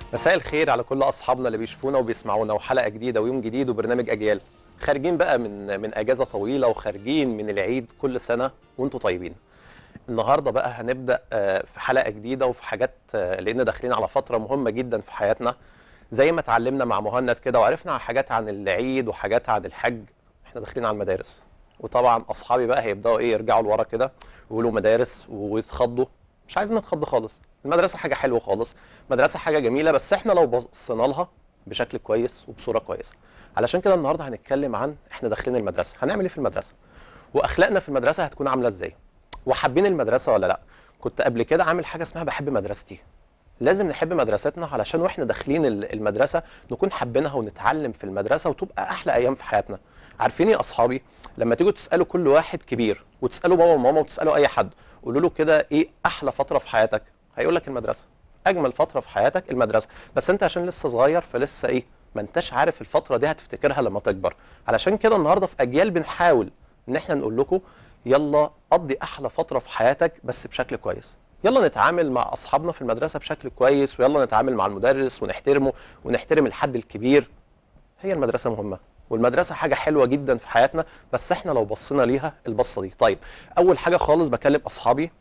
مساء الخير على كل اصحابنا اللي بيشوفونا وبيسمعونا وحلقه جديده ويوم جديد وبرنامج اجيال خارجين بقى من من اجازه طويله وخارجين من العيد كل سنه وانتم طيبين النهارده بقى هنبدا آه، في حلقه جديده وفي حاجات آه، لان داخلين على فتره مهمه جدا في حياتنا زي ما اتعلمنا مع مهند كده وعرفنا عن حاجات عن العيد وحاجات عن الحج احنا داخلين على المدارس وطبعا اصحابي بقى هيبداوا ايه يرجعوا لورا كده ويقولوا مدارس ويتخضوا مش عايزين نتخض خالص المدرسه حاجه حلوه خالص مدرسه حاجه جميله بس احنا لو بصينا لها بشكل كويس وبصوره كويسه علشان كده النهارده هنتكلم عن احنا داخلين المدرسه هنعمل ايه في المدرسه واخلاقنا في المدرسه هتكون عامله ازاي وحابين المدرسه ولا لا كنت قبل كده عامل حاجه اسمها بحب مدرستي لازم نحب مدرستنا علشان واحنا داخلين ال- المدرسه نكون حابينها ونتعلم في المدرسه وتبقى احلى ايام في حياتنا عارفين يا اصحابي لما تيجوا تسالوا كل واحد كبير وتسالوا بابا وماما وتسالوا اي حد قولوا له كده ايه احلى فتره في حياتك هيقول لك المدرسه اجمل فتره في حياتك المدرسه بس انت عشان لسه صغير فلسه ايه ما انتش عارف الفتره دي هتفتكرها لما تكبر علشان كده النهارده في اجيال بنحاول ان احنا نقول لكم يلا قضي احلى فتره في حياتك بس بشكل كويس يلا نتعامل مع اصحابنا في المدرسه بشكل كويس ويلا نتعامل مع المدرس ونحترمه ونحترم الحد الكبير هي المدرسه مهمه والمدرسه حاجه حلوه جدا في حياتنا بس احنا لو بصينا ليها البصه دي طيب اول حاجه خالص بكلم اصحابي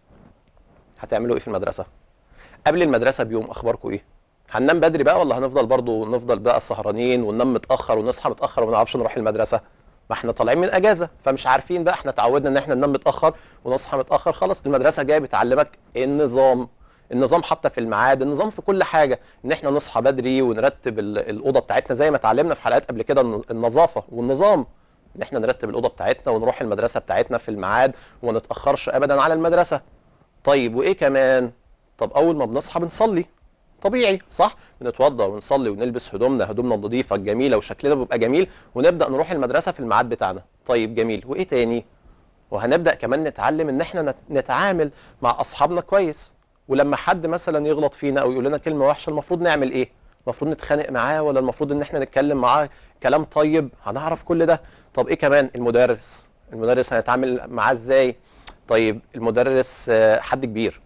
هتعملوا ايه في المدرسه قبل المدرسه بيوم اخباركم ايه هننام بدري بقى ولا هنفضل برضو نفضل بقى سهرانين وننام متاخر ونصحى متاخر وما نعرفش نروح المدرسه ما احنا طالعين من اجازه فمش عارفين بقى احنا اتعودنا ان احنا ننام متاخر ونصحى متاخر خلاص المدرسه جايه بتعلمك النظام النظام حتى في الميعاد النظام في كل حاجه ان احنا نصحى بدري ونرتب ال- الاوضه بتاعتنا زي ما اتعلمنا في حلقات قبل كده الن- النظافه والنظام ان احنا نرتب الاوضه بتاعتنا ونروح المدرسه بتاعتنا في الميعاد وما نتاخرش ابدا على المدرسه طيب وايه كمان طب اول ما بنصحى بنصلي طبيعي صح بنتوضى ونصلي ونلبس هدومنا هدومنا النظيفه الجميله وشكلنا بيبقى جميل ونبدا نروح المدرسه في الميعاد بتاعنا طيب جميل وايه تاني وهنبدا كمان نتعلم ان احنا نت- نتعامل مع اصحابنا كويس ولما حد مثلا يغلط فينا او يقول لنا كلمه وحشه المفروض نعمل ايه المفروض نتخانق معاه ولا المفروض ان احنا نتكلم معاه كلام طيب هنعرف كل ده طب ايه كمان المدرس المدرس هنتعامل معاه ازاي طيب المدرس آه، حد كبير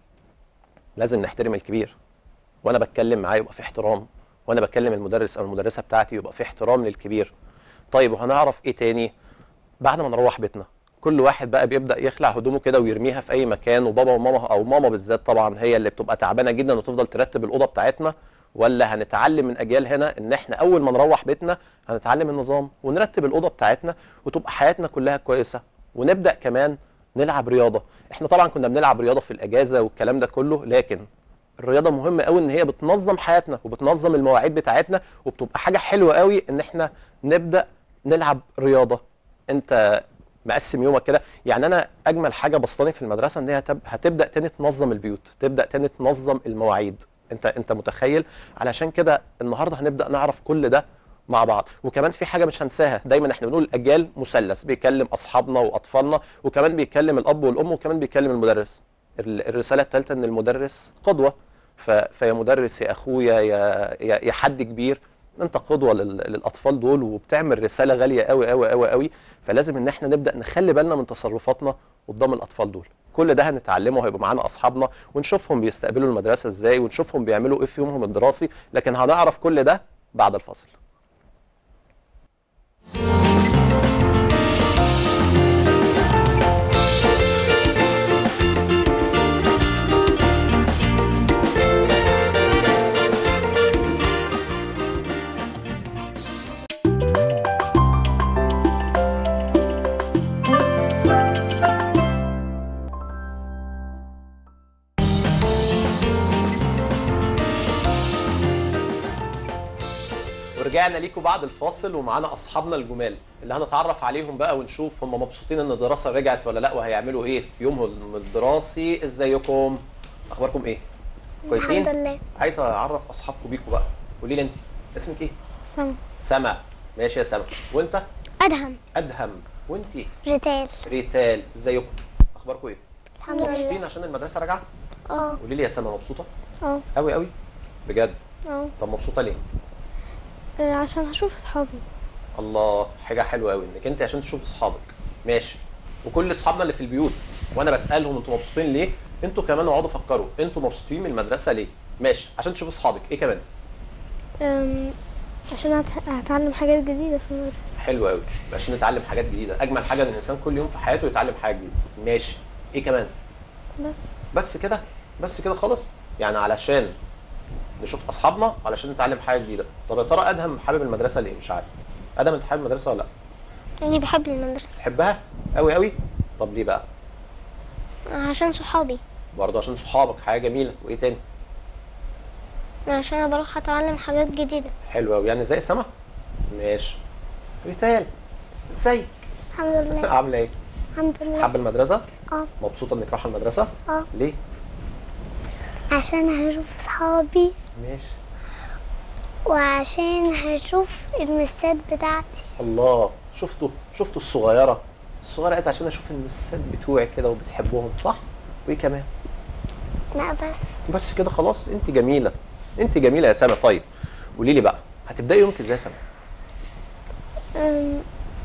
لازم نحترم الكبير وانا بتكلم معاه يبقى في احترام وانا بكلم المدرس او المدرسه بتاعتي يبقى في احترام للكبير طيب وهنعرف ايه تاني بعد ما نروح بيتنا كل واحد بقى بيبدا يخلع هدومه كده ويرميها في اي مكان وبابا وماما او ماما بالذات طبعا هي اللي بتبقى تعبانه جدا وتفضل ترتب الاوضه بتاعتنا ولا هنتعلم من اجيال هنا ان احنا اول ما نروح بيتنا هنتعلم النظام ونرتب الاوضه بتاعتنا وتبقى حياتنا كلها كويسه ونبدا كمان نلعب رياضه احنا طبعا كنا بنلعب رياضه في الاجازه والكلام ده كله لكن الرياضه مهمه قوي ان هي بتنظم حياتنا وبتنظم المواعيد بتاعتنا وبتبقى حاجه حلوه قوي ان احنا نبدا نلعب رياضه انت مقسم يومك كده يعني انا اجمل حاجه بسطاني في المدرسه ان هي هتب- هتبدا تاني تنظم البيوت تبدا تاني تنظم المواعيد انت انت متخيل علشان كده النهارده هنبدا نعرف كل ده مع بعض وكمان في حاجه مش هنساها دايما احنا بنقول الاجيال مثلث بيكلم اصحابنا واطفالنا وكمان بيكلم الاب والام وكمان بيكلم المدرس ال- الرساله الثالثه ان المدرس قدوه ف... فيا مدرس يا اخويا يا يا, يا حد كبير انت قدوه لل... للاطفال دول وبتعمل رساله غاليه قوي قوي قوي قوي فلازم ان احنا نبدا نخلي بالنا من تصرفاتنا قدام الاطفال دول كل ده هنتعلمه هيبقى معانا اصحابنا ونشوفهم بيستقبلوا المدرسه ازاي ونشوفهم بيعملوا ايه في يومهم الدراسي لكن هنعرف كل ده بعد الفاصل ورجعنا ليكم بعد الفاصل ومعانا اصحابنا الجمال اللي هنتعرف عليهم بقى ونشوف هم مبسوطين ان الدراسه رجعت ولا لا وهيعملوا ايه في يومهم الدراسي ازيكم اخباركم ايه كويسين الحمد لله عايز اعرف اصحابكم بيكم بقى قولي لي انت اسمك ايه سم سما ماشي يا سما وانت أدهم ادهم وانت ريتال ريتال ازيكم اخباركم ايه الحمد مبسوطين لله عشان المدرسه راجعه اه قولي لي يا سما مبسوطه اه قوي قوي بجد اه طب مبسوطه ليه آه، عشان هشوف اصحابي الله حاجه حلوه قوي انك انت عشان تشوف اصحابك ماشي وكل اصحابنا اللي في البيوت وانا بسالهم انتوا مبسوطين ليه انتوا كمان اقعدوا فكروا انتوا مبسوطين من المدرسه ليه ماشي عشان تشوفوا اصحابك ايه كمان أم، عشان هت- هتعلم حاجات جديدة في المدرسة حلو قوي عشان نتعلم حاجات جديده اجمل حاجه ان الانسان كل يوم في حياته يتعلم حاجه جديده ماشي ايه كمان بس بس كده بس كده خالص يعني علشان نشوف اصحابنا علشان نتعلم حاجه جديده طب يا ترى ادهم حابب المدرسه ليه مش عارف ادهم انت حابب المدرسه ولا لا اني بحب المدرسة تحبها قوي قوي طب ليه بقى عشان صحابي برضه عشان صحابك حاجه جميله وايه تاني عشان انا بروح اتعلم حاجات جديدة حلو قوي يعني زي سما ماشي ريتال ازيك الحمد لله عامله ايه الحمد لله حابه المدرسه اه مبسوطه انك رايحه المدرسه اه ليه عشان هشوف صحابي ماشي وعشان هشوف المستات بتاعتي الله شفتوا شفتوا الصغيره الصغيره قالت عشان اشوف المسات بتوعي كده وبتحبهم صح وايه كمان لا بس بس كده خلاص انت جميله انت جميله يا سما طيب قولي لي بقى هتبداي يومك ازاي يا سما أم،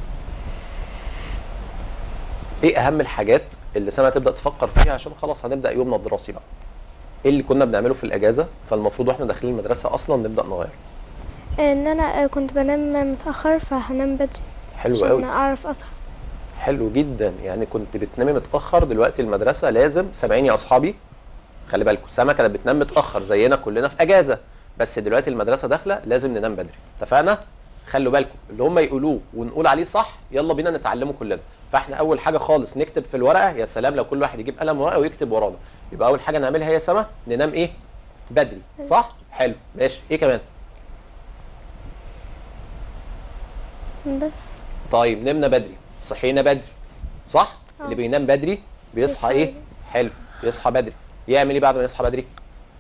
ايه اهم الحاجات اللي سما تبدا تفكر فيها عشان خلاص هنبدا يومنا الدراسي بقى ايه اللي كنا بنعمله في الاجازه فالمفروض واحنا داخلين المدرسه اصلا نبدا نغير ان انا كنت بنام متأخر فهنام بدري حلو عشان قوي اعرف اصحى حلو جدا يعني كنت بتنامي متاخر دلوقتي المدرسه لازم سامعين يا اصحابي خلي بالكم سما كانت بتنام متاخر زينا كلنا في اجازه بس دلوقتي المدرسه داخله لازم ننام بدري اتفقنا خلوا بالكم اللي هم يقولوه ونقول عليه صح يلا بينا نتعلمه كلنا فاحنا اول حاجه خالص نكتب في الورقه يا سلام لو كل واحد يجيب قلم ورقه ويكتب ورانا يبقى اول حاجه نعملها يا سما ننام ايه بدري صح حلو ماشي ايه كمان بس طيب نمنا بدري صحينا بدري صح آه. اللي بينام بدري بيصحى بيصحى ايه بدري. حلو يصحى بدري يعمل ايه بعد ما يصحى بدري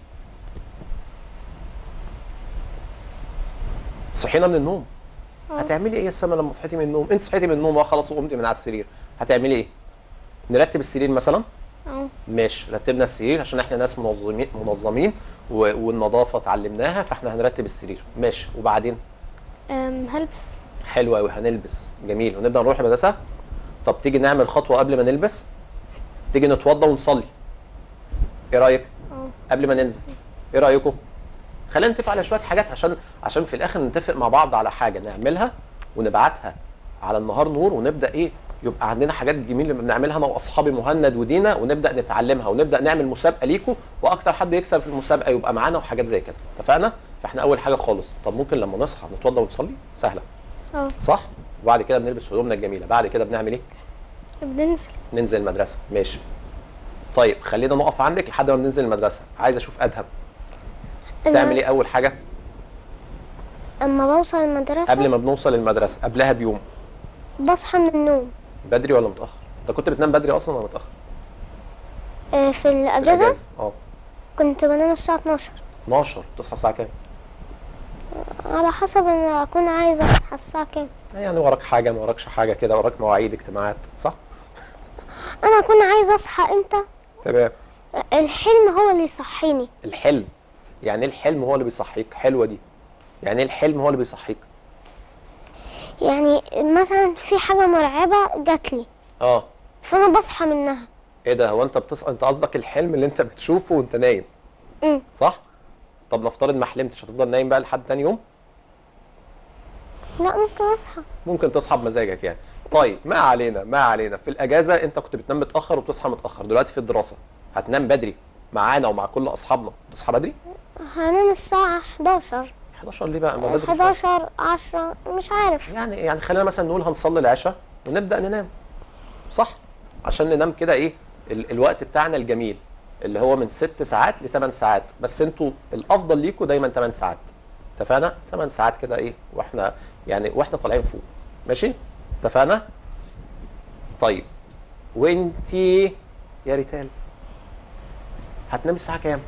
صحينا من النوم اه هتعملي ايه يا سما لما صحيتي من النوم انت صحيتي من النوم اه خلاص وقمتي من على السرير هتعملي ايه نرتب السرير مثلا اه ماشي رتبنا السرير عشان احنا ناس منظمين منظمين و- والنظافه اتعلمناها فاحنا هنرتب السرير ماشي وبعدين أم، هلبس حلو قوي هنلبس جميل ونبدا نروح المدرسه طب تيجي نعمل خطوه قبل ما نلبس تيجي نتوضى ونصلي ايه رايك اه قبل ما ننزل ايه رايكم خلينا نتفق على شويه حاجات عشان عشان في الاخر نتفق مع بعض على حاجه نعملها ونبعتها على النهار نور ونبدا ايه يبقى عندنا حاجات جميله بنعملها انا واصحابي مهند ودينا ونبدا نتعلمها ونبدا نعمل مسابقه ليكم واكتر حد يكسب في المسابقه يبقى معانا وحاجات زي كده اتفقنا فاحنا اول حاجه خالص طب ممكن لما نصحى نتوضى ونصلي سهله اه صح وبعد كده بنلبس هدومنا الجميله بعد كده بنعمل ايه بننزل ننزل المدرسه ماشي طيب خلينا نقف عندك لحد ما ننزل المدرسه عايز اشوف ادهم أنا تعمل ايه اول حاجه اما بوصل المدرسة قبل ما بنوصل المدرسه قبلها بيوم بصحى من النوم بدري ولا متاخر انت كنت بتنام بدري اصلا ولا متاخر آه، في في الاجازة اه كنت بنام الساعة 12 12 تصحى الساعه كام على حسب انا اكون عايزة اصحى الساعة كام يعني وراك حاجه ما وراكش حاجه كده وراك مواعيد اجتماعات صح انا اكون عايزة اصحى امتى تمام الحلم هو اللي يصحيني الحلم يعني ايه الحلم هو اللي بيصحيك حلوه دي يعني ايه الحلم هو اللي بيصحيك يعني مثلا في حاجة مرعبة جاتلي اه فانا بصحى منها ايه ده هو انت بتصحى انت قصدك الحلم اللي انت بتشوفه وانت نايم امم صح طب نفترض ما حلمتش هتفضل نايم بقى لحد تاني يوم لا ممكن اصحى ممكن تصحى بمزاجك يعني طيب ما علينا ما علينا في الاجازه انت كنت بتنام متاخر وبتصحى متاخر دلوقتي في الدراسه هتنام بدري معانا ومع كل اصحابنا تصحى بدري هنام الساعة 11 11 ليه بقى ما بدري شوية. 11 10 مش عارف يعني يعني خلينا مثلا نقول هنصلي العشاء ونبدا ننام صح عشان ننام كده ايه ال الوقت بتاعنا الجميل اللي هو من 6 ساعات ل 8 ساعات بس انتوا الافضل ليكوا دايما 8 ساعات اتفقنا 8 ساعات كده ايه واحنا يعني واحنا طالعين فوق ماشي اتفقنا طيب وانتي يا ريتال هتنامي الساعه كام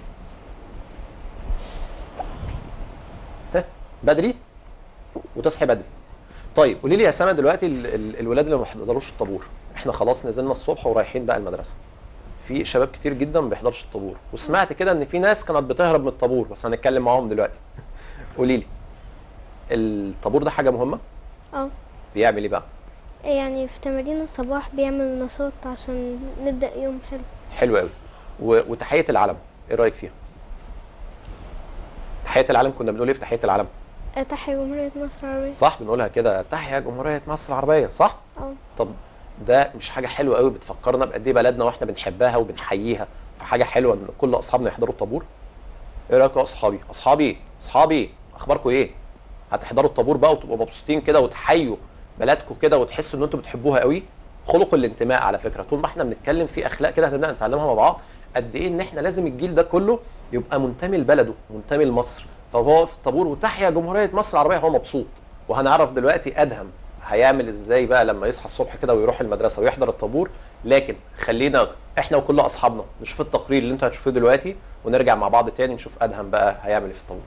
ها بدري وتصحي بدري طيب قولي لي يا سما دلوقتي ال- ال- الولاد اللي ما بيحضروش الطابور احنا خلاص نزلنا الصبح ورايحين بقى المدرسه في شباب كتير جدا ما بيحضرش الطابور وسمعت كده ان في ناس كانت بتهرب من الطابور بس هنتكلم معاهم دلوقتي قولي لي الطابور ده حاجه مهمه اه بيعمل ايه بقى يعني في تمارين الصباح بيعمل نشاط عشان نبدأ يوم حلو حلو قوي و- وتحيه العلم ايه رايك فيها تحيه العلم كنا بنقول ايه في تحيه العلم آه، تحيا جمهورية مصر العربية صح بنقولها كده تحيا جمهوريه مصر العربيه صح اه طب ده مش حاجه حلوه قوي بتفكرنا بقد ايه بلدنا واحنا بنحبها وبنحييها فحاجه حلوه ان كل اصحابنا يحضروا الطابور ايه رايكم يا اصحابي اصحابي اصحابي اخباركم ايه هتحضروا الطابور بقى وتبقوا مبسوطين كده وتحيوا بلدكم كده وتحسوا ان انتم بتحبوها قوي خلق الانتماء على فكره طول ما احنا بنتكلم في اخلاق كده هنبدا نتعلمها مع بعض قد ايه ان احنا لازم الجيل ده كله يبقى منتمي لبلده منتمي لمصر طب هو في الطابور وتحيا جمهوريه مصر العربيه هو مبسوط وهنعرف دلوقتي ادهم هيعمل ازاي بقى لما يصحى الصبح كده ويروح المدرسه ويحضر الطابور لكن خلينا احنا وكل اصحابنا نشوف التقرير اللي انتوا هتشوفوه دلوقتي ونرجع مع بعض تاني نشوف ادهم بقى هيعمل ايه في الطابور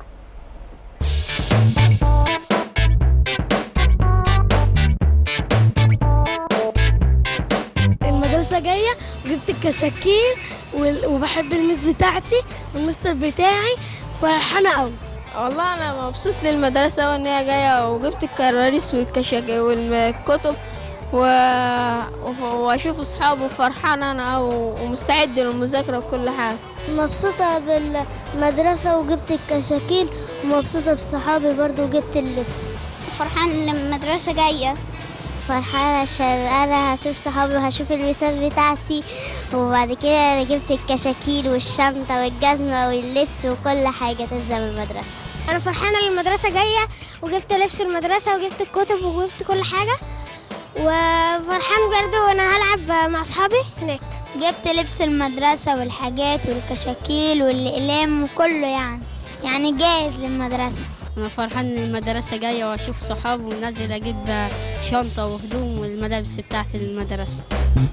المدرسة جاية وجبت الكشاكيل وال- وبحب الميس بتاعتي والمستر بتاعي فرحانة قوي والله انا مبسوط للمدرسه وان هي جايه وجبت الكراريس والكشاكيل والكتب و... وف- واشوف اصحابي فرحان انا و- ومستعد للمذاكره وكل حاجه مبسوطة بالمدرسة وجبت الكشاكيل ومبسوطة بصحابي برضو وجبت اللبس فرحان ان المدرسة جاية فرحانة عشان انا هشوف صحابي وهشوف المثال بتاعتي وبعد كده انا جبت الكشاكيل والشنطة والجزمة واللبس وكل حاجة تلزم المدرسة انا فرحانة ان المدرسة جاية وجبت لبس المدرسة وجبت الكتب وجبت كل حاجة وفرحان برضو وانا هلعب مع اصحابي هناك جبت لبس المدرسة والحاجات والكشاكيل والأقلام وكله يعني يعني جاهز للمدرسة انا فرحان ان المدرسه جايه واشوف صحابي ونازل اجيب شنطه وهدوم والملابس بتاعت المدرسه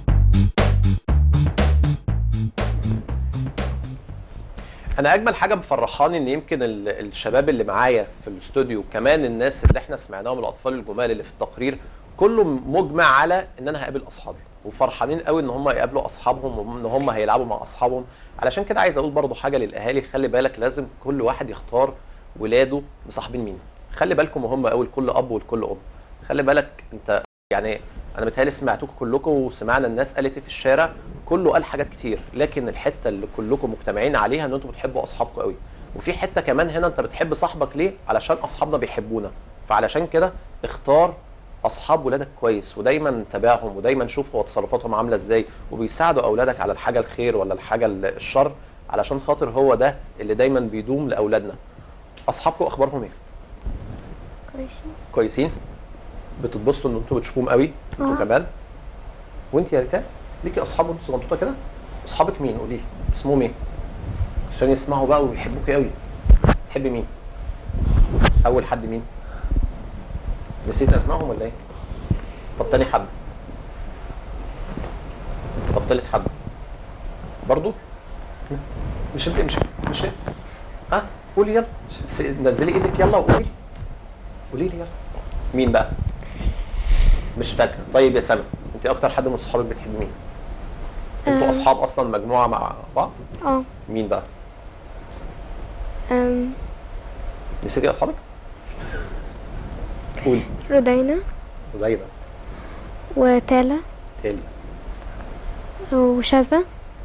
انا اجمل حاجه مفرحاني ان يمكن ال- الشباب اللي معايا في الاستوديو كمان الناس اللي احنا سمعناهم الاطفال الجمال اللي في التقرير كله مجمع على ان انا هقابل اصحابي وفرحانين قوي ان هم يقابلوا اصحابهم وان هم هيلعبوا مع اصحابهم علشان كده عايز اقول برضو حاجه للاهالي خلي بالك لازم كل واحد يختار ولاده مصاحبين مين خلي بالكم مهم قوي لكل اب ولكل ام خلي بالك انت يعني انا متهيألي سمعتوكم كلكم وسمعنا الناس قالت ايه في الشارع كله قال حاجات كتير لكن الحته اللي كلكم مجتمعين عليها ان انتوا بتحبوا اصحابكم قوي وفي حته كمان هنا انت بتحب صاحبك ليه علشان اصحابنا بيحبونا فعلشان كده اختار اصحاب ولادك كويس ودايما تابعهم ودايما شوف هو تصرفاتهم عامله ازاي وبيساعدوا اولادك على الحاجه الخير ولا الحاجه ال- الشر علشان خاطر هو ده اللي دايما بيدوم لاولادنا اصحابكم اخبارهم ايه كويسين كويسين بتتبسطوا ان انتوا بتشوفوهم قوي انتوا آه. كمان وانت يا ريتان ليكي اصحاب وانت صغنطوطه كده اصحابك مين قولي لي اسمهم ايه عشان يسمعوا بقى ويحبوك قوي تحبي مين اول حد مين نسيت اسمائهم ولا ايه طب تاني حد طب تالت حد برضو مش انت مش مش ها قولي يلا س- نزلي ايدك يلا وقولي قولي لي يلا مين بقى مش فاكره طيب يا سما انت اكتر حد من صحابك بتحبي مين انتوا أم. اصحاب اصلا مجموعه مع بعض اه مين بقى أم، نسيتي اصحابك قولي رودينا زايده وتالا تالي وشذا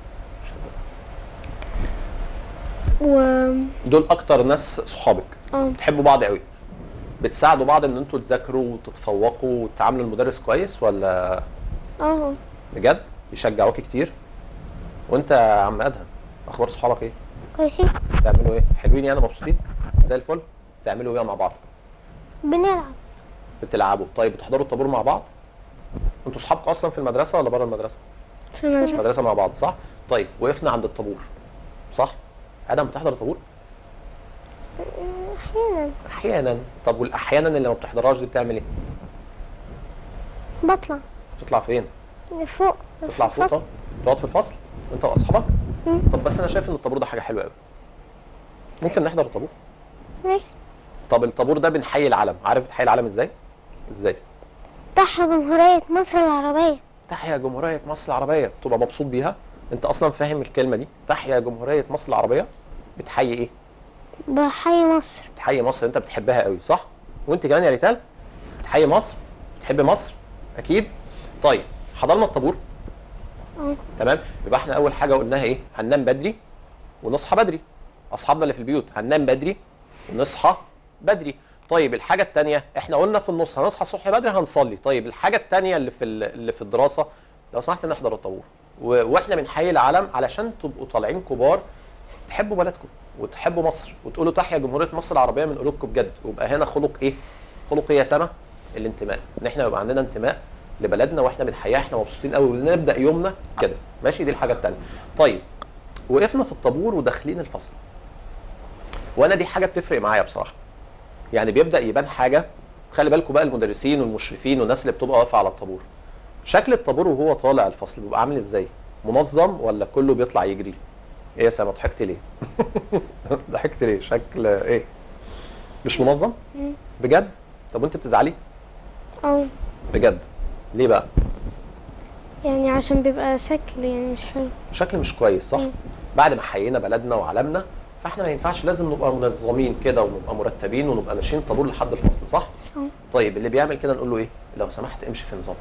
و دول اكتر ناس صحابك اه بتحبوا بعض قوي بتساعدوا بعض ان انتوا تذاكروا وتتفوقوا وتعاملوا المدرس كويس ولا اه بجد بيشجعوك كتير وانت يا عم ادهم اخبار صحابك ايه كويسين بتعملوا ايه حلوين يعني مبسوطين زي الفل بتعملوا ايه مع بعض بنلعب بتلعبوا طيب بتحضروا الطابور مع بعض انتوا صحابكم اصلا في المدرسه ولا بره المدرسه في المدرسة المدرسه مع بعض صح طيب وقفنا عند الطابور صح ادم بتحضر الطابور احيانا احيانا طب والاحيانا اللي ما بتحضرهاش دي بتعمل ايه بطلع بتطلع فين فوق تطلع فوق طب تقعد في الفصل انت واصحابك مم. طب بس انا شايف ان الطابور ده حاجه حلوه قوي ممكن نحضر الطابور ماشي طب الطابور ده بنحيي العلم عارف بتحيي العلم ازاي ازاي تحيا جمهورية مصر العربية تحيا جمهوريه مصر العربيه تبقى مبسوط بيها انت اصلا فاهم الكلمه دي تحيا جمهوريه مصر العربيه بتحيي ايه بحيي مصر بتحيي مصر انت بتحبها قوي صح وانت كمان يا ريتال بتحيي مصر بتحب مصر اكيد طيب حضرنا الطابور اه تمام يبقى احنا اول حاجه قلناها ايه هننام بدري ونصحى بدري اصحابنا اللي في البيوت هننام بدري ونصحى بدري طيب الحاجه الثانيه احنا قلنا في النص هنصحى الصبح بدري هنصلي طيب الحاجه الثانيه اللي في ال- اللي في الدراسه لو سمحت نحضر الطابور و- واحنا من حي العلم علشان تبقوا طالعين كبار تحبوا بلدكم وتحبوا مصر وتقولوا تحيا جمهوريه مصر العربيه من قلوبكم بجد ويبقى هنا خلق ايه؟ خلق ايه يا سما؟ الانتماء ان احنا يبقى عندنا انتماء لبلدنا واحنا بنحياها احنا مبسوطين قوي ونبدا يومنا كده ماشي دي الحاجه الثانيه طيب وقفنا في الطابور وداخلين الفصل وانا دي حاجه بتفرق معايا بصراحه يعني بيبدا يبان حاجه خلي بالكم بقى المدرسين والمشرفين والناس اللي بتبقى واقفه على الطابور شكل الطابور وهو طالع الفصل بيبقى عامل ازاي منظم ولا كله بيطلع يجري ايه يا سما ضحكت ليه ضحكت ليه شكل ايه مش منظم مم. بجد طب وانت بتزعلي اه بجد ليه بقى يعني عشان بيبقى شكل يعني مش حلو شكل مش كويس صح مم. بعد ما حيينا بلدنا وعلمنا فاحنا ما ينفعش لازم نبقى منظمين كده ونبقى مرتبين ونبقى ماشيين طابور لحد الفصل صح اه. طيب اللي بيعمل كده نقول له ايه لو سمحت امشي في نظام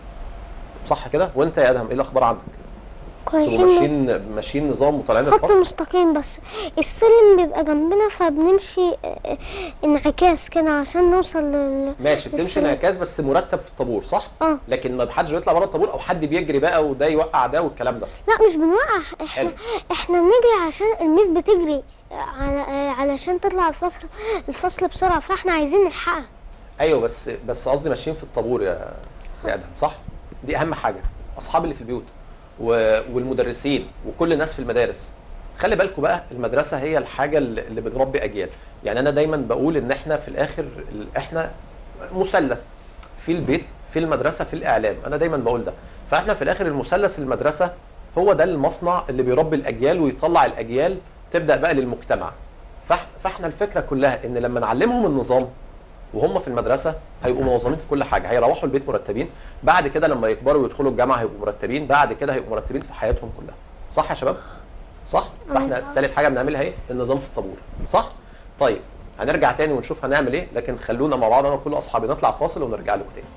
صح كده وانت يا ادهم ايه الاخبار عندك تبقوا كويسين ماشيين ماشيين نظام وطالعين خط الفصل مستقيم بس السلم بيبقى جنبنا فبنمشي آه، انعكاس كده عشان نوصل لل ماشي بتمشي السلم. انعكاس بس مرتب في الطابور صح اه لكن ما حدش بيطلع بره الطابور او حد بيجري بقى وده يوقع ده والكلام ده لا مش بنوقع احنا حلو. احنا بنجري عشان الميس بتجري على آه، علشان تطلع الفصل الفصل بسرعه فاحنا عايزين نلحقها ايوه بس بس قصدي ماشيين في الطابور يا يا ادهم صح دي اهم حاجه اصحاب اللي في البيوت و- والمدرسين وكل الناس في المدارس خلي بالكم بقى المدرسه هي الحاجه اللي اللي بتربي اجيال يعني انا دايما بقول ان احنا في الاخر ال- احنا مثلث في البيت في المدرسه في الاعلام انا دايما بقول ده فاحنا في الاخر المثلث المدرسه هو ده المصنع اللي بيربي الاجيال ويطلع الاجيال تبدا بقى للمجتمع فإح- فاحنا الفكره كلها ان لما نعلمهم النظام وهم في المدرسه هيبقوا منظمين في كل حاجه هيروحوا البيت مرتبين بعد كده لما يكبروا ويدخلوا الجامعه هيبقوا مرتبين بعد كده هيبقوا مرتبين في حياتهم كلها صح يا شباب صح فاحنا ثالث حاجه بنعملها ايه النظام في الطابور صح طيب هنرجع تاني ونشوف هنعمل ايه لكن خلونا مع بعض انا وكل اصحابي نطلع فاصل ونرجع لكم تاني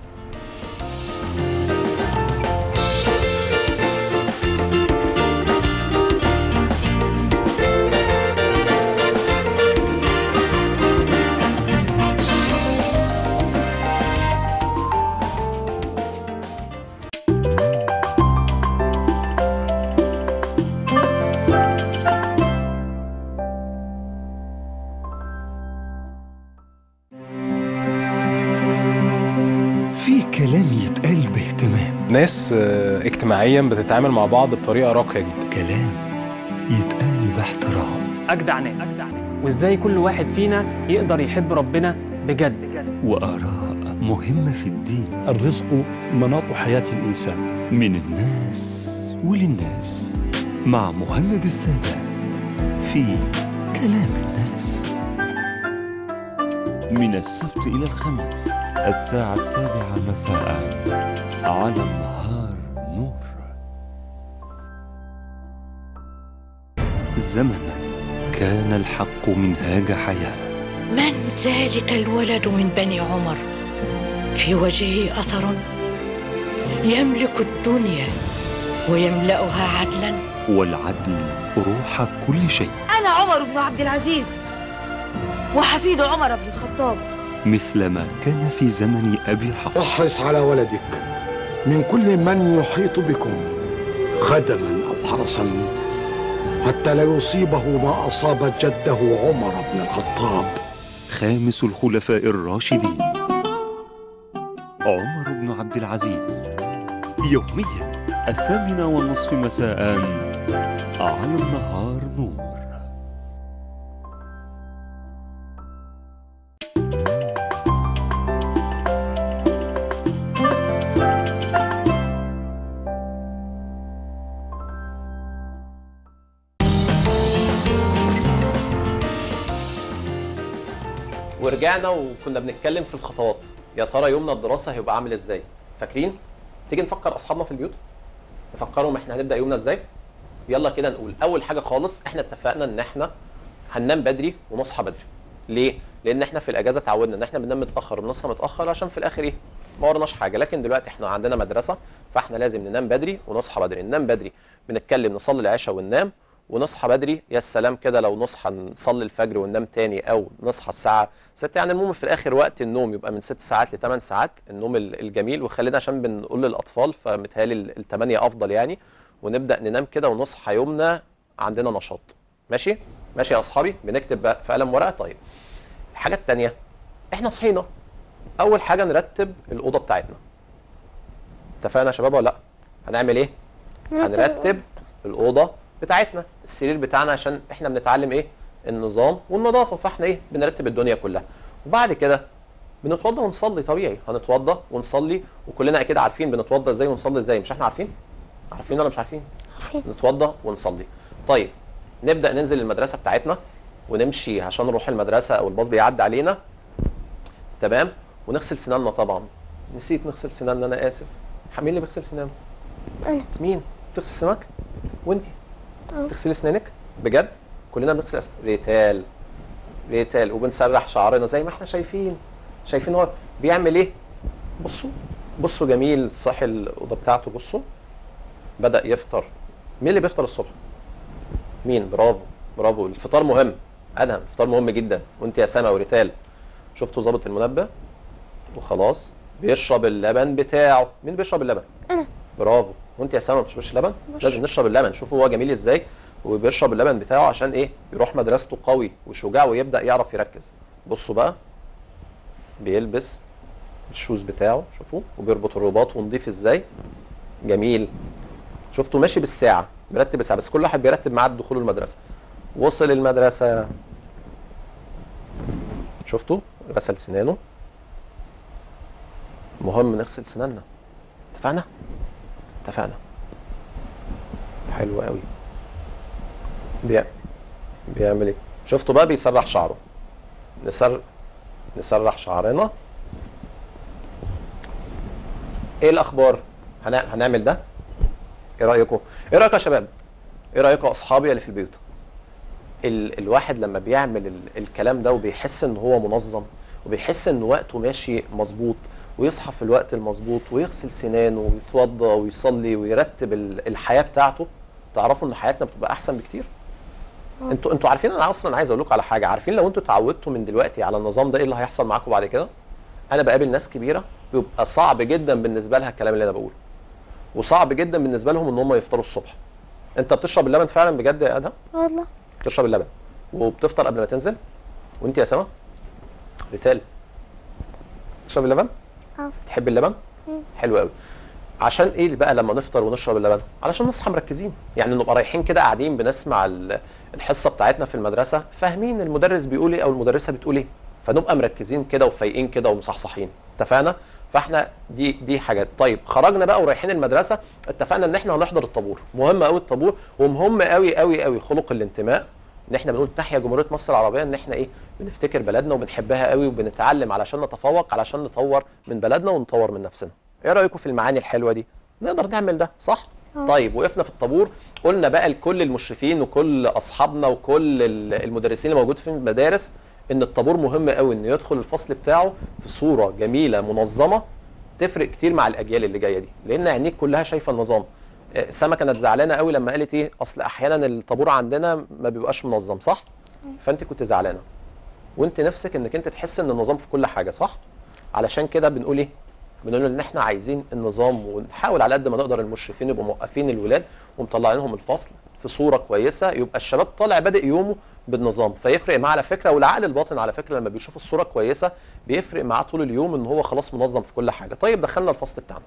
في كلام يتقال باهتمام ناس آه، اجتماعيا بتتعامل مع بعض بطريقه راقيه جدا كلام يتقال باحترام اجدع ناس وازاي كل واحد فينا يقدر يحب ربنا بجد وآراء مهمة في الدين الرزق مناط حياة الإنسان من الناس وللناس مع مهند السادات في كلام الناس من السبت إلى الخميس الساعة السابعة مساء على النهار نور زمنا كان الحق منهاج حياه من ذلك الولد من بني عمر في وجهه اثر يملك الدنيا ويملاها عدلا والعدل روح كل شيء انا عمر بن عبد العزيز وحفيد عمر بن الخطاب مثلما كان في زمن أبي حفص احرص على ولدك من كل من يحيط بكم خدما أو حرسا حتى لا يصيبه ما أصاب جده عمر بن الخطاب خامس الخلفاء الراشدين عمر بن عبد العزيز يوميا الثامنة والنصف مساء على النهار نور ورجعنا وكنا بنتكلم في الخطوات يا ترى يومنا الدراسه هيبقى عامل ازاي فاكرين تيجي نفكر اصحابنا في البيوت نفكرهم احنا هنبدا يومنا ازاي يلا كده نقول اول حاجه خالص احنا اتفقنا ان احنا هننام بدري ونصحى بدري ليه لان احنا في الاجازه اتعودنا ان احنا بننام متاخر وبنصحى متاخر عشان في الاخر ايه ما ورناش حاجه لكن دلوقتي احنا عندنا مدرسه فاحنا لازم ننام بدري ونصحى بدري ننام بدري بنتكلم نصلي العشاء وننام ونصحى بدري يا سلام كده لو نصحى نصلي الفجر وننام تاني او نصحى الساعه 6 يعني المهم في الاخر وقت النوم يبقى من 6 ساعات ل 8 ساعات النوم ال- الجميل وخلينا عشان بنقول للاطفال فمتهيألي ال- الثمانيه افضل يعني ونبدا ننام كده ونصحى يومنا عندنا نشاط ماشي ماشي يا اصحابي بنكتب بقى في قلم ورقه طيب الحاجه الثانيه احنا صحينا اول حاجه نرتب الاوضه بتاعتنا اتفقنا يا شباب ولا لا هنعمل ايه هنرتب الاوضه بتاعتنا السرير بتاعنا عشان احنا بنتعلم ايه النظام والنظافه فاحنا ايه بنرتب الدنيا كلها وبعد كده بنتوضى ونصلي طبيعي هنتوضى ونصلي وكلنا اكيد عارفين بنتوضى ازاي ونصلي ازاي مش احنا عارفين عارفين ولا مش عارفين نتوضى ونصلي طيب نبدا ننزل المدرسه بتاعتنا ونمشي عشان نروح المدرسه او الباص بيعدي علينا تمام ونغسل سناننا طبعا نسيت نغسل سناننا انا اسف مين اللي بيغسل سنانه أنا. مين بتغسل سنانك وانتي أه. تغسلي اسنانك بجد كلنا بنغسل أس- ريتال ريتال وبنسرح شعرنا زي ما احنا شايفين شايفين هو بيعمل ايه بصوا بصوا جميل صاحي الاوضه بتاعته بصوا بدا يفطر مين اللي بيفطر الصبح مين برافو برافو الفطار مهم ادهم الفطار مهم جدا وانت يا سما وريتال شفتوا ظابط المنبه وخلاص بيشرب اللبن بتاعه مين بيشرب اللبن أنا. برافو وانت يا سما ما بتشربش لبن لازم نشرب اللبن شوفوا هو جميل ازاي وبيشرب اللبن بتاعه عشان ايه يروح مدرسته قوي وشجاع ويبدا يعرف يركز بصوا بقى بيلبس الشوز بتاعه شوفوا وبيربط الرباط ونضيف ازاي جميل شفتوا ماشي بالساعه مرتب الساعه بس كل واحد بيرتب ميعاد دخوله المدرسه وصل المدرسه شفتوا غسل سنانه مهم نغسل سناننا اتفقنا اتفقنا حلو قوي بي... بيعمل ايه شفتوا بقى بيسرح شعره نسر نسرح شعرنا ايه الاخبار هن... هنعمل ده ايه رايكم ايه رايكم يا شباب ايه رايكم يا اصحابي اللي في البيوت ال... الواحد لما بيعمل ال... الكلام ده وبيحس ان هو منظم وبيحس ان وقته ماشي مظبوط ويصحى في الوقت المظبوط ويغسل سنانه ويتوضى ويصلي ويرتب ال- الحياه بتاعته تعرفوا ان حياتنا بتبقى احسن بكتير انتوا انتوا عارفين انا اصلا عايز اقول لكم على حاجه عارفين لو انتوا اتعودتوا من دلوقتي على النظام ده ايه اللي هيحصل معاكم بعد كده انا بقابل ناس كبيره بيبقى صعب جدا بالنسبه لها الكلام اللي انا بقوله وصعب جدا بالنسبه لهم ان هم يفطروا الصبح انت بتشرب اللبن فعلا بجد يا ادهم والله بتشرب اللبن وبتفطر قبل ما تنزل وانت يا سما ريتال تشرب اللبن اه تحب اللبن مم. حلو قوي عشان ايه بقى لما نفطر ونشرب اللبن علشان نصحى مركزين يعني نبقى رايحين كده قاعدين بنسمع ال- الحصه بتاعتنا في المدرسه فاهمين المدرس بيقول ايه او المدرسه بتقول ايه فنبقى مركزين كده وفايقين كده ومصحصحين اتفقنا فاحنا دي دي حاجات طيب خرجنا بقى ورايحين المدرسه اتفقنا ان احنا هنحضر الطابور مهم قوي الطابور ومهم قوي قوي قوي خلق الانتماء ان احنا بنقول تحيا جمهوريه مصر العربيه ان احنا ايه بنفتكر بلدنا وبنحبها قوي وبنتعلم علشان نتفوق علشان نطور من بلدنا ونطور من نفسنا ايه رايكم في المعاني الحلوه دي نقدر نعمل ده صح آه. طيب وقفنا في الطابور قلنا بقى لكل المشرفين وكل اصحابنا وكل ال- المدرسين اللي موجود في المدارس ان الطابور مهم قوي انه يدخل الفصل بتاعه في صوره جميله منظمه تفرق كتير مع الاجيال اللي جايه دي لان عينيك كلها شايفه النظام آه، سما كانت زعلانه قوي لما قالت ايه اصل احيانا الطابور عندنا ما بيبقاش منظم صح فانت كنت زعلانه وانت نفسك انك انت تحس ان النظام في كل حاجه صح علشان كده بنقول ايه بنقول ان احنا عايزين النظام ونحاول على قد ما نقدر المشرفين يبقوا موقفين الولاد ومطلعينهم الفصل في صوره كويسه يبقى الشباب طالع بادئ يومه بالنظام فيفرق معاه على فكره والعقل الباطن على فكره لما بيشوف الصوره كويسه بيفرق معاه طول اليوم ان هو خلاص منظم في كل حاجه طيب دخلنا الفصل بتاعنا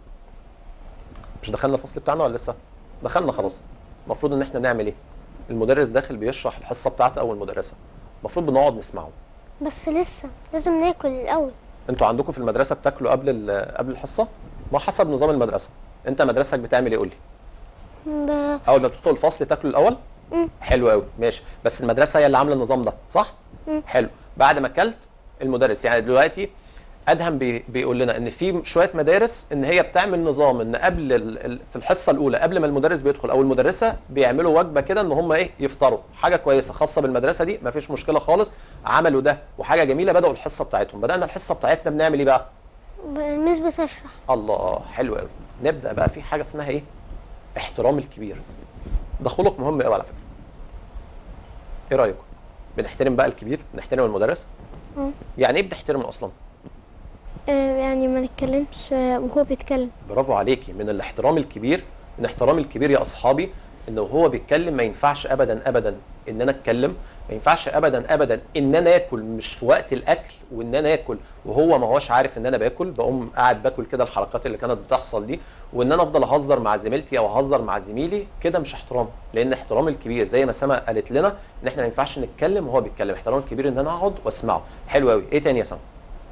مش دخلنا الفصل بتاعنا ولا لسه دخلنا خلاص المفروض ان احنا نعمل ايه المدرس داخل بيشرح الحصه بتاعته او المدرسه المفروض بنقعد نسمعه بس لسه لازم ناكل الاول انتوا عندكم في المدرسه بتاكلوا قبل ال- قبل الحصه ما حسب نظام المدرسه انت مدرستك بتعمل ايه قول لي ب... اول ما تدخل الفصل تاكلوا الاول مم. حلو قوي ماشي بس المدرسه هي اللي عامله النظام ده صح مم. حلو بعد ما اكلت المدرس يعني دلوقتي ادهم بي بيقول لنا ان في شويه مدارس ان هي بتعمل نظام ان قبل ال- ال- في الحصه الاولى قبل ما المدرس بيدخل او المدرسه بيعملوا وجبه كده ان هم ايه يفطروا حاجه كويسه خاصه بالمدرسه دي مفيش مشكله خالص عملوا ده وحاجه جميله بداوا الحصه بتاعتهم بدانا الحصه بتاعتنا بنعمل ايه بقى ب- الميس بتشرح الله حلو قوي نبدا بقى في حاجه اسمها ايه احترام الكبير ده خلق مهم قوي على فكره ايه رايكم بنحترم بقى الكبير بنحترم المدرس اه يعني ايه بنحترمه اصلا آه، يعني ما نتكلمش آه، وهو بيتكلم برافو عليكي من الاحترام الكبير من احترام الكبير يا اصحابي انه هو بيتكلم ما ينفعش ابدا ابدا ان انا اتكلم ما ينفعش ابدا ابدا ان انا اكل مش في وقت الاكل وان انا اكل وهو ما هوش عارف ان انا باكل بقوم قاعد باكل كده الحركات اللي كانت بتحصل دي وان انا افضل اهزر مع زميلتي او اهزر مع زميلي كده مش احترام لان احترام الكبير زي ما سما قالت لنا ان احنا ما ينفعش نتكلم وهو بيتكلم احترام الكبير ان انا اقعد واسمعه حلو قوي ايه تاني يا سما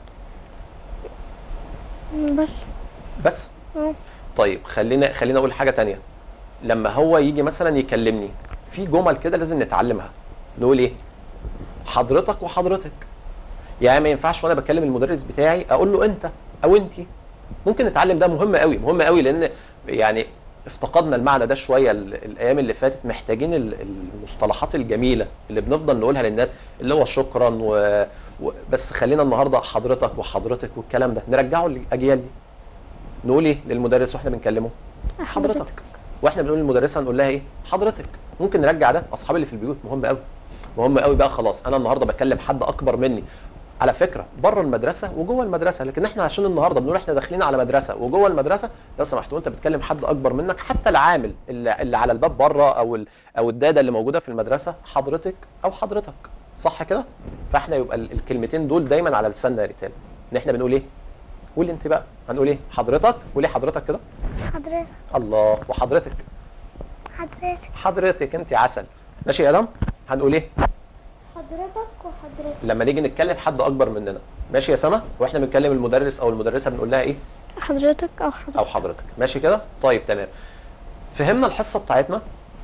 بس بس اه طيب خلينا خلينا اقول حاجه تانية لما هو يجي مثلا يكلمني في جمل كده لازم نتعلمها نقول ايه حضرتك وحضرتك يعني ما ينفعش وانا بكلم المدرس بتاعي اقول له انت او انتي ممكن نتعلم ده مهم قوي مهم قوي لان يعني افتقدنا المعنى ده شويه ال- الايام اللي فاتت محتاجين ال- المصطلحات الجميله اللي بنفضل نقولها للناس اللي هو شكرا و... و... بس خلينا النهارده حضرتك وحضرتك والكلام ده نرجعه للاجيال دي نقول ايه للمدرس واحنا بنكلمه حضرتك واحنا بنقول للمدرسه نقول لها ايه حضرتك ممكن نرجع ده اصحابي اللي في البيوت مهم قوي مهم قوي بقى خلاص انا النهارده بكلم حد اكبر مني على فكره بره المدرسه وجوه المدرسه لكن احنا عشان النهارده بنقول احنا داخلين على مدرسه وجوه المدرسه لو سمحت وانت بتكلم حد اكبر منك حتى العامل اللي, اللي على الباب بره او ال- او الداده اللي موجوده في المدرسه حضرتك او حضرتك صح كده فاحنا يبقى ال- الكلمتين دول دايما على لساننا يا ريتال ان احنا بنقول ايه قول انت بقى هنقول ايه حضرتك قولي حضرتك كده حضرتك الله وحضرتك حضرتك حضرتك انت عسل ماشي يا ادم هنقول ايه حضرتك وحضرتك لما نيجي نتكلم حد اكبر مننا ماشي يا سما واحنا بنكلم المدرس او المدرسه بنقول لها ايه حضرتك او حضرتك او حضرتك ماشي كده طيب تمام فهمنا الحصه بتاعتنا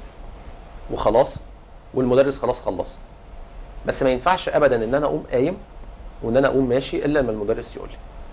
وخلاص والمدرس خلاص خلص بس ما ينفعش ابدا ان انا اقوم قايم وان انا اقوم ماشي الا لما المدرس يقول لي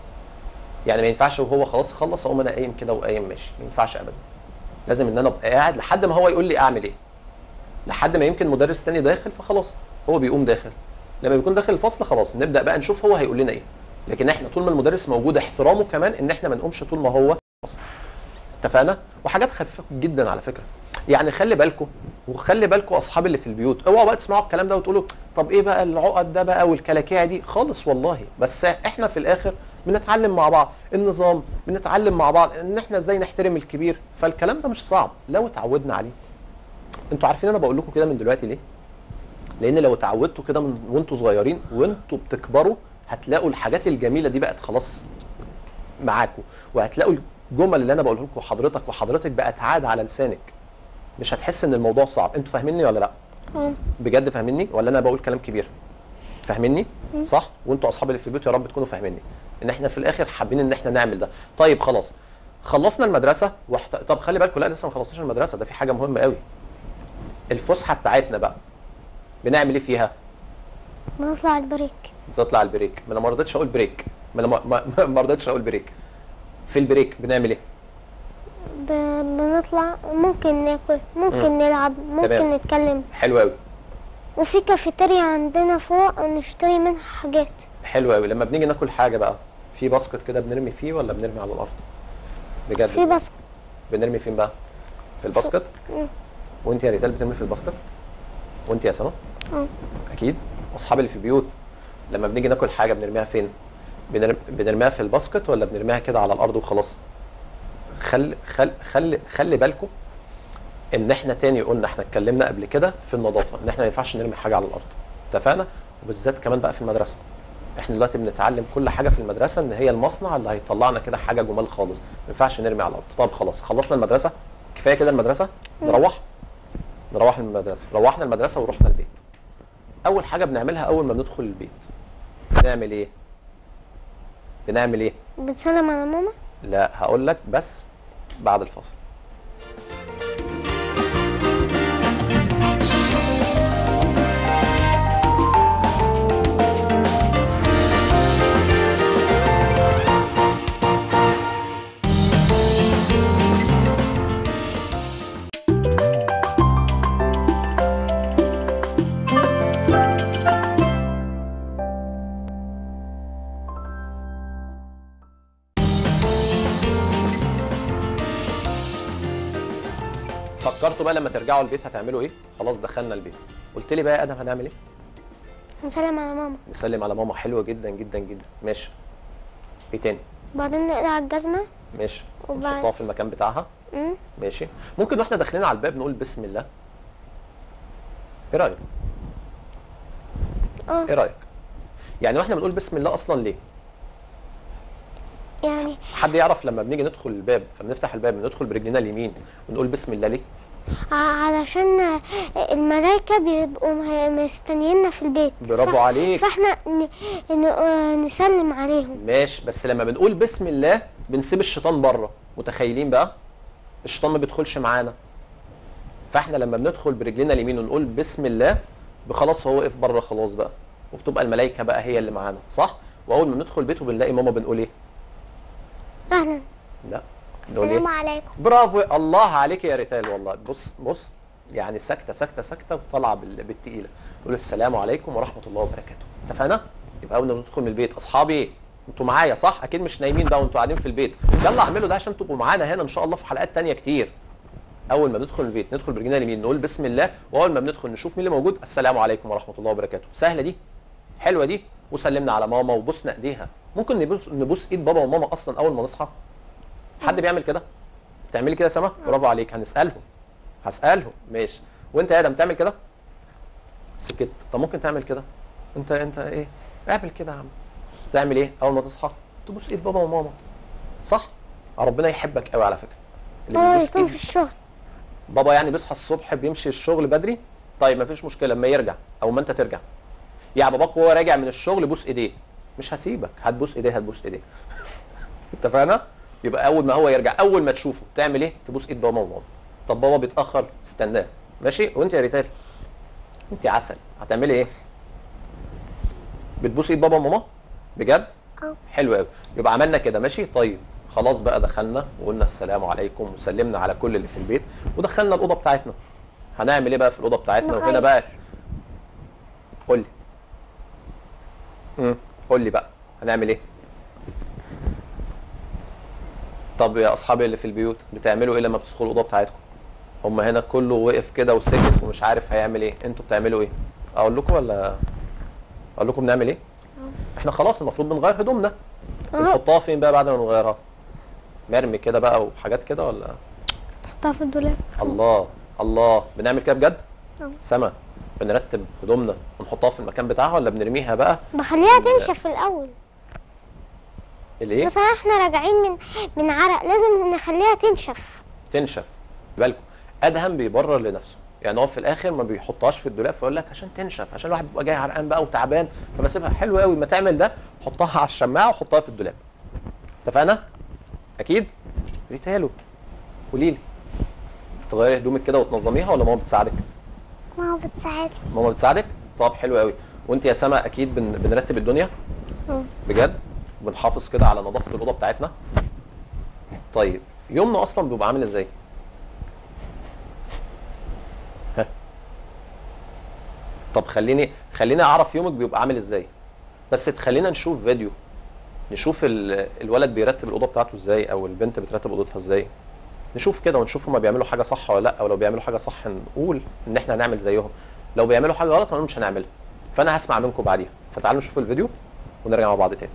يعني ما ينفعش وهو خلاص خلص اقوم انا قايم كده وقايم ماشي ما ينفعش ابدا لازم ان انا ابقى قاعد لحد ما هو يقول لي اعمل ايه لحد ما يمكن مدرس تاني داخل فخلاص هو بيقوم داخل لما بيكون داخل الفصل خلاص نبدا بقى نشوف هو هيقول لنا ايه لكن احنا طول ما المدرس موجود احترامه كمان ان احنا ما نقومش طول ما هو فصل. اتفقنا وحاجات خفيفه جدا على فكره يعني خلي بالكم وخلي بالكم اصحاب اللي في البيوت اوعوا بقى تسمعوا الكلام ده وتقولوا طب ايه بقى العقد ده بقى والكلاكيع دي خالص والله بس احنا في الاخر بنتعلم مع بعض النظام بنتعلم مع بعض ان احنا ازاي نحترم الكبير فالكلام ده مش صعب لو اتعودنا عليه انتوا عارفين انا بقول لكم كده من دلوقتي ليه لان لو اتعودتوا كده من وانتوا صغيرين وانتوا بتكبروا هتلاقوا الحاجات الجميله دي بقت خلاص معاكم وهتلاقوا الجمل اللي انا بقولها لكم حضرتك وحضرتك بقت عاده على لسانك مش هتحس ان الموضوع صعب انتوا فاهميني ولا لا اه بجد فاهميني ولا انا بقول كلام كبير فاهميني مم. صح وانتوا اصحابي اللي في البيوت يا رب تكونوا فاهميني ان احنا في الاخر حابين ان احنا نعمل ده طيب خلاص خلصنا المدرسه وحت... طب خلي بالكم لا لسه ما خلصناش المدرسه ده في حاجه مهمه قوي الفسحه بتاعتنا بقى بنعمل ايه فيها بنطلع البريك بتطلع البريك ما انا ما رضيتش اقول بريك ما انا ما- ما ما رضيتش اقول بريك في البريك بنعمل ايه ب... بنطلع ممكن ناكل ممكن مم. نلعب ممكن تمام. نتكلم حلو قوي وفي كافيتيريا عندنا فوق نشتري منها حاجات حلو قوي لما بنيجي ناكل حاجه بقى في باسكت كده بنرمي فيه ولا بنرمي على الارض بجد في باسكت بنرمي فين بقى في الباسكت مم. وانت يا ريتال بترمي في الباسكت وانت يا سما اه اكيد واصحابي اللي في البيوت لما بنيجي ناكل حاجه بنرميها فين بنرم... بنرميها في الباسكت ولا بنرميها كده على الارض وخلاص خلي خل... خلي خلي بالكم ان احنا تاني قلنا احنا اتكلمنا قبل كده في النظافه ان احنا ما ينفعش نرمي حاجه على الارض اتفقنا وبالذات كمان بقى في المدرسه احنا دلوقتي بنتعلم كل حاجه في المدرسه ان هي المصنع اللي هيطلعنا كده حاجه جمال خالص ما ينفعش نرمي على الارض طب خلاص خلصنا المدرسه كفايه كده المدرسه نروح نروح من المدرسه روحنا المدرسه ورحنا البيت اول حاجه بنعملها اول ما بندخل البيت بنعمل ايه بنعمل ايه بنسلم على ماما لا هقول لك بس بعد الفاصل فكرتوا بقى لما ترجعوا البيت هتعملوا ايه خلاص دخلنا البيت قلت لي بقى يا ادم هنعمل ايه نسلم على ماما نسلم على ماما حلوه جدا جدا جدا ماشي ايه تاني بعدين نقلع الجزمة ماشي وبعد- نحطها في المكان بتاعها مم. ماشي ممكن واحنا داخلين على الباب نقول بسم الله ايه رايك اه ايه رايك يعني واحنا بنقول بسم الله اصلا ليه يعني حد يعرف لما بنيجي ندخل الباب فبنفتح الباب بندخل برجلنا اليمين ونقول بسم الله ليه ع- علشان الملايكة بيبقوا مه- مستنيينا في البيت برافو ف- عليك. فاحنا ن... ن... آه، نسلم عليهم ماشي بس لما بنقول بسم الله بنسيب الشيطان بره متخيلين بقى الشيطان ما بيدخلش معانا فاحنا لما بندخل برجلنا اليمين ونقول بسم الله خلاص هو وقف بره خلاص بقى وبتبقى الملائكه بقى هي اللي معانا صح واول ما بندخل بيته بنلاقي ماما بنقول ايه اهلا لا بنقول ايه السلام عليكم برافو الله عليك يا ريتال والله بص بص يعني ساكته ساكته ساكته وطالعه بال- بالتقيله نقول السلام عليكم ورحمه الله وبركاته اتفقنا يبقى اول ما ندخل من البيت اصحابي انتوا معايا صح اكيد مش نايمين بقى وانتوا قاعدين في البيت يلا اعملوا ده عشان تبقوا معانا هنا ان شاء الله في حلقات تانية كتير اول ما ندخل البيت ندخل برجلنا اليمين نقول بسم الله واول ما بندخل نشوف مين اللي موجود السلام عليكم ورحمه الله وبركاته سهله دي حلوه دي وسلمنا على ماما وبوسنا ايديها ممكن نبوس نبوس ايد بابا وماما اصلا اول ما نصحى حد بيعمل كده بتعملي كده يا سما برافو عليك هنسالهم هسالهم ماشي وانت يا ادم تعمل كده سكت طب ممكن تعمل كده انت انت ايه اعمل كده يا عم تعمل ايه اول ما تصحى تبوس ايد بابا وماما صح ربنا يحبك قوي على فكره اللي اه بيبوس يكون في ايد الشغل بابا يعني بيصحى الصبح بيمشي الشغل بدري طيب مفيش مشكله لما يرجع او ما انت ترجع يعني باباك وهو راجع من الشغل بوس ايديه مش هسيبك هتبوس ايديه هتبوس ايديه اتفقنا يبقى اول ما هو يرجع اول ما تشوفه تعمل ايه تبوس ايد بابا وماما طب بابا بيتاخر استناه ماشي وانت يا ريتال انت عسل هتعملي ايه بتبوس ايد بابا وماما بجد اه حلو قوي يبقى عملنا كده ماشي طيب خلاص بقى دخلنا وقلنا السلام عليكم وسلمنا على كل اللي في البيت ودخلنا الاوضه بتاعتنا هنعمل ايه بقى في الاوضه بتاعتنا نغير. وهنا بقى قول لي امم قول لي بقى هنعمل ايه طب يا اصحابي اللي في البيوت بتعملوا ايه لما بتدخلوا الاوضه بتاعتكم هم هنا كله وقف كده وسكت ومش عارف هيعمل ايه انتوا بتعملوا ايه اقول لكم ولا اقول لكم بنعمل ايه احنا خلاص المفروض بنغير هدومنا اه بنحطها فين بقى بعد ما نغيرها مرمي كده بقى وحاجات كده ولا حطها في الدولاب الله الله بنعمل كده بجد اه. سما بنرتب هدومنا ونحطها في المكان بتاعها ولا بنرميها بقى بخليها تنشف الاول الايه مثلا احنا راجعين من من عرق لازم نخليها تنشف تنشف بالكم ادهم بيبرر لنفسه يعني هو في الاخر ما بيحطهاش في الدولاب فيقول لك عشان تنشف عشان الواحد بيبقى جاي عرقان بقى وتعبان فبسيبها حلو قوي ما تعمل ده حطها على الشماعه وحطها في الدولاب اتفقنا اكيد ريتالو قولي لي تغيري هدومك كده وتنظميها ولا ماما بتساعدك ماما بتساعدني ماما بتساعدك طب حلو قوي وانت يا سما اكيد بن... بنرتب الدنيا اه. بجد بنحافظ كده على نظافه الاوضه بتاعتنا طيب يومنا اصلا بيبقى عامل ازاي ها طب خليني خليني اعرف يومك بيبقى عامل ازاي بس تخلينا نشوف فيديو نشوف ال... الولد بيرتب الاوضه بتاعته ازاي او البنت بترتب اوضتها ازاي نشوف كده ونشوف هما بيعملوا حاجه صح ولا لا ولو بيعملوا حاجه صح نقول ان احنا هنعمل زيهم لو بيعملوا حاجه غلط هنقول مش هنعملها فانا هسمع منكم بعديها فتعالوا نشوف الفيديو ونرجع مع بعض تاني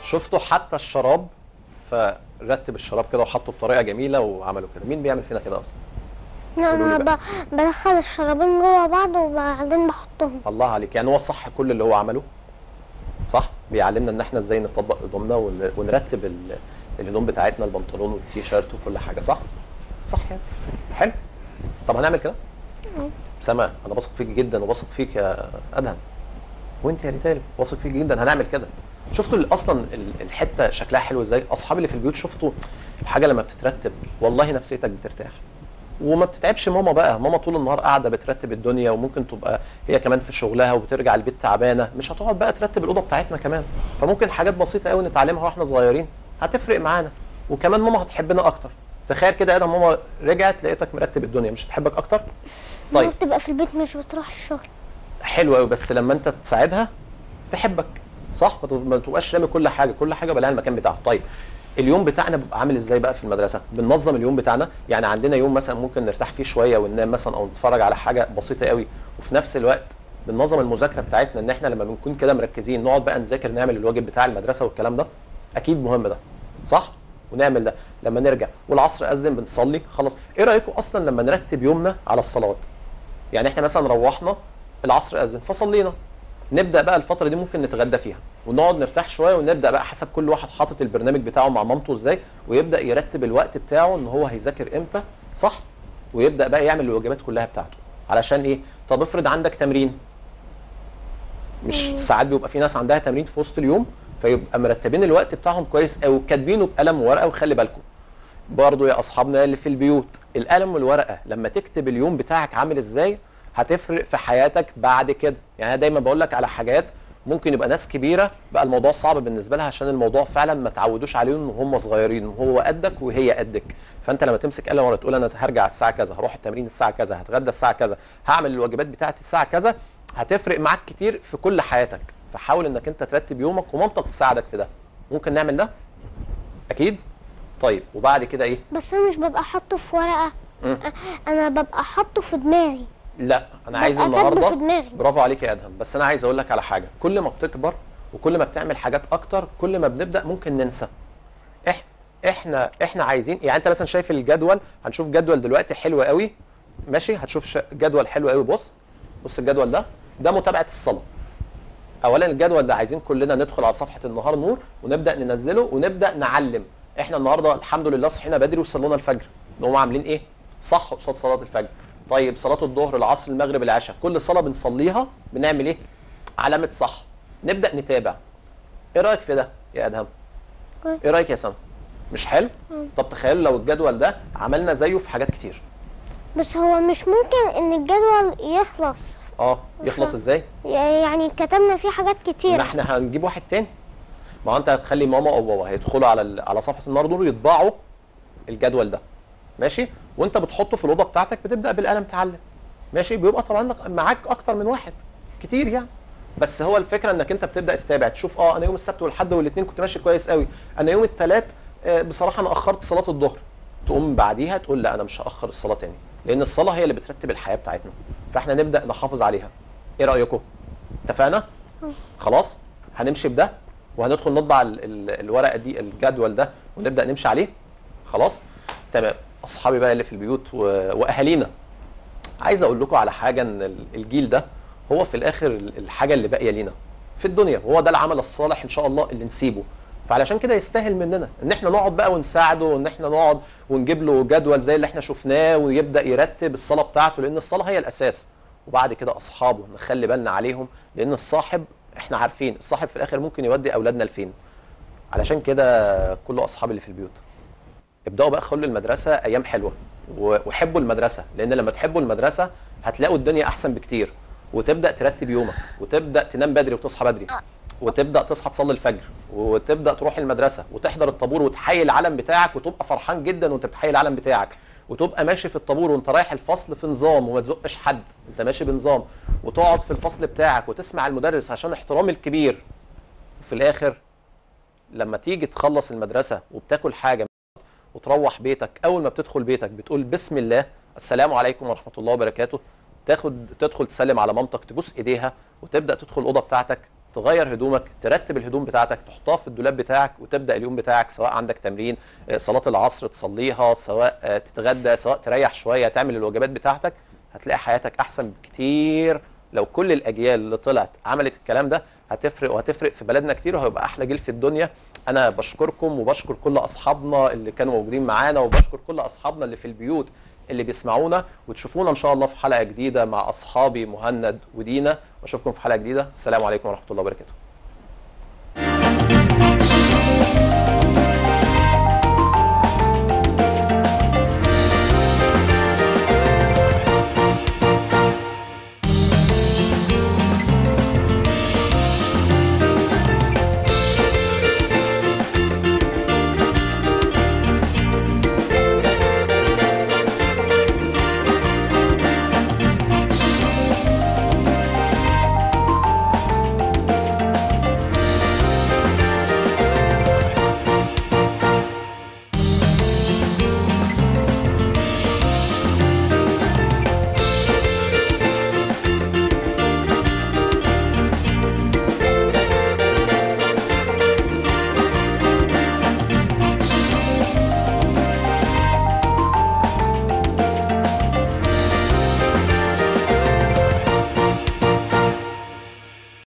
شفتوا حتى الشراب فرتب الشراب كده وحطه بطريقه جميله وعملوا كده مين بيعمل فينا كده اصلا لا قولوا لي انا ب... بدخل الشرابين جوه بعض وبعدين بحطهم الله عليك يعني هو صح كل اللي هو عمله صح بيعلمنا ان احنا ازاي نطبق هدومنا ون- ونرتب ال- الهدوم بتاعتنا البنطلون والتيشيرت وكل حاجه صح صح يعني حلو طب هنعمل كده سما انا بثق فيك جدا وبثق فيك يا ادهم وانت يا ريتال واثق فيك جدا هنعمل كده شفتوا ال- اصلا ال- الحته شكلها حلو ازاي اصحابي اللي في البيوت شفتوا الحاجه لما بتترتب والله نفسيتك بترتاح وما بتتعبش ماما بقى ماما طول النهار قاعده بترتب الدنيا وممكن تبقى هي كمان في شغلها وبترجع البيت تعبانه مش هتقعد بقى ترتب الاوضه بتاعتنا كمان فممكن حاجات بسيطه قوي نتعلمها واحنا صغيرين هتفرق معانا وكمان ماما هتحبنا اكتر تخيل كده يا ادم ماما رجعت لقيتك مرتب الدنيا مش هتحبك اكتر ماما طيب بتبقى في البيت مش بتروح الشغل حلو قوي بس لما انت تساعدها تحبك صح ما تب- ما تبقاش رامي كل حاجه كل حاجه بقى لها المكان بتاعها طيب اليوم بتاعنا بيبقى عامل ازاي بقى في المدرسه بننظم اليوم بتاعنا يعني عندنا يوم مثلا ممكن نرتاح فيه شويه وننام مثلا او نتفرج على حاجه بسيطه قوي وفي نفس الوقت بننظم المذاكره بتاعتنا ان احنا لما بنكون كده مركزين نقعد بقى نذاكر نعمل الواجب بتاع المدرسه والكلام ده اكيد مهم ده صح ونعمل ده لما نرجع والعصر اذن بنصلي خلاص ايه رايكم اصلا لما نرتب يومنا على الصلاه يعني احنا مثلا روحنا العصر اذن فصلينا نبدا بقى الفتره دي ممكن نتغدى فيها ونقعد نرتاح شويه ونبدا بقى حسب كل واحد حاطط البرنامج بتاعه مع مامته ازاي ويبدا يرتب الوقت بتاعه ان هو هيذاكر امتى صح ويبدا بقى يعمل الواجبات كلها بتاعته علشان ايه طب افرض عندك تمرين مش ساعات بيبقى في ناس عندها تمرين في وسط اليوم فيبقى مرتبين الوقت بتاعهم كويس قوي وكاتبينه بقلم وورقه وخلي بالكم برضو يا اصحابنا اللي في البيوت القلم والورقه لما تكتب اليوم بتاعك عامل ازاي هتفرق في حياتك بعد كده يعني انا دايما بقول لك على حاجات ممكن يبقى ناس كبيره بقى الموضوع صعب بالنسبه لها عشان الموضوع فعلا ما تعودوش عليه ان هم صغيرين وهو قدك وهي قدك فانت لما تمسك قلم ورقه تقول انا هرجع الساعه كذا هروح التمرين الساعه كذا هتغدى الساعه كذا هعمل الواجبات بتاعتي الساعه كذا هتفرق معاك كتير في كل حياتك فحاول انك انت ترتب يومك ومامتك تساعدك في ده ممكن نعمل ده اكيد طيب وبعد كده ايه بس انا مش ببقى حاطه في ورقه مم. انا ببقى حاطه في دماغي لا انا عايز ببقى كاتبه النهارده في دماغي. برافو عليك يا ادهم بس انا عايز اقول لك على حاجه كل ما بتكبر وكل ما بتعمل حاجات اكتر كل ما بنبدا ممكن ننسى إح احنا احنا عايزين يعني انت مثلا شايف الجدول هنشوف جدول دلوقتي حلو قوي ماشي هتشوف ش- جدول حلو قوي بص بص الجدول ده ده متابعه الصلاه اولا الجدول ده عايزين كلنا ندخل على صفحه النهار نور ونبدا ننزله ونبدا نعلم احنا النهارده الحمد لله صحينا بدري وصلينا الفجر نقوم عاملين ايه صح قصاد صلاه الفجر طيب صلاه الظهر العصر المغرب العشاء كل صلاه بنصليها بنعمل ايه علامه صح نبدا نتابع ايه رايك في ده يا ادهم كويس. ايه رايك يا سما مش حلو مم. طب تخيلوا لو الجدول ده عملنا زيه في حاجات كتير بس هو مش ممكن ان الجدول يخلص اه يخلص أها. ازاي يعني كتبنا فيه حاجات ما كتيرة احنا هنجيب واحد تاني ما هو انت هتخلي ماما او بابا هيدخلوا على ال- على صفحه النار دول يطبعوا الجدول ده ماشي وانت بتحطه في الاوضه بتاعتك بتبدا بالقلم تعلم ماشي بيبقى طبعا لك- معاك اكتر من واحد كتير يعني بس هو الفكره انك انت بتبدا تتابع تشوف اه انا يوم السبت والحد والاثنين كنت ماشي كويس قوي انا يوم الثلاث بصراحه انا اخرت صلاه الظهر تقوم بعديها تقول لا انا مش هاخر الصلاه تاني لان الصلاه هي اللي بترتب الحياه بتاعتنا فاحنا نبدا نحافظ عليها ايه رايكم اتفقنا خلاص هنمشي بده وهندخل نطبع ال- ال- الورقه دي الجدول ده ونبدا نمشي عليه خلاص تمام اصحابي بقى اللي في البيوت و- واهالينا عايز اقول لكم على حاجه ان ال- الجيل ده هو في الاخر ال- الحاجه اللي باقيه لينا في الدنيا وهو ده العمل الصالح ان شاء الله اللي نسيبه فعلشان كده يستاهل مننا ان احنا نقعد بقى ونساعده وان احنا نقعد ونجيب له جدول زي اللي احنا شفناه ويبدا يرتب الصلاه بتاعته لان الصلاه هي الاساس وبعد كده اصحابه نخلي بالنا عليهم لان الصاحب احنا عارفين الصاحب في الاخر ممكن يودي اولادنا لفين علشان كده كل اصحابي اللي في البيوت ابداوا بقى خلوا المدرسه ايام حلوه و- وحبوا المدرسه لان لما تحبوا المدرسه هتلاقوا الدنيا احسن بكتير وتبدا ترتب يومك وتبدا تنام بدري وتصحى بدري وتبدا تصحى تصلي الفجر وتبدا تروح المدرسه وتحضر الطابور وتحيي العلم بتاعك وتبقى فرحان جدا وانت بتحيي العلم بتاعك وتبقى ماشي في الطابور وانت رايح الفصل في نظام وما تزقش حد انت ماشي بنظام وتقعد في الفصل بتاعك وتسمع المدرس عشان احترام الكبير وفي الاخر لما تيجي تخلص المدرسه وبتاكل حاجه وتروح بيتك اول ما بتدخل بيتك بتقول بسم الله السلام عليكم ورحمه الله وبركاته تاخد تدخل تسلم على مامتك تبوس ايديها وتبدا تدخل الاوضه بتاعتك تغير هدومك ترتب الهدوم بتاعتك تحطها في الدولاب بتاعك وتبدا اليوم بتاعك سواء عندك تمرين آه، صلاه العصر تصليها سواء آه، تتغدى سواء تريح شويه تعمل الوجبات بتاعتك هتلاقي حياتك احسن بكتير لو كل الاجيال اللي طلعت عملت الكلام ده هتفرق وهتفرق في بلدنا كتير وهيبقى احلى جيل في الدنيا انا بشكركم وبشكر كل اصحابنا اللي كانوا موجودين معانا وبشكر كل اصحابنا اللي في البيوت اللي بيسمعونا وتشوفونا ان شاء الله في حلقه جديده مع اصحابي مهند ودينا واشوفكم في حلقه جديده السلام عليكم ورحمه الله وبركاته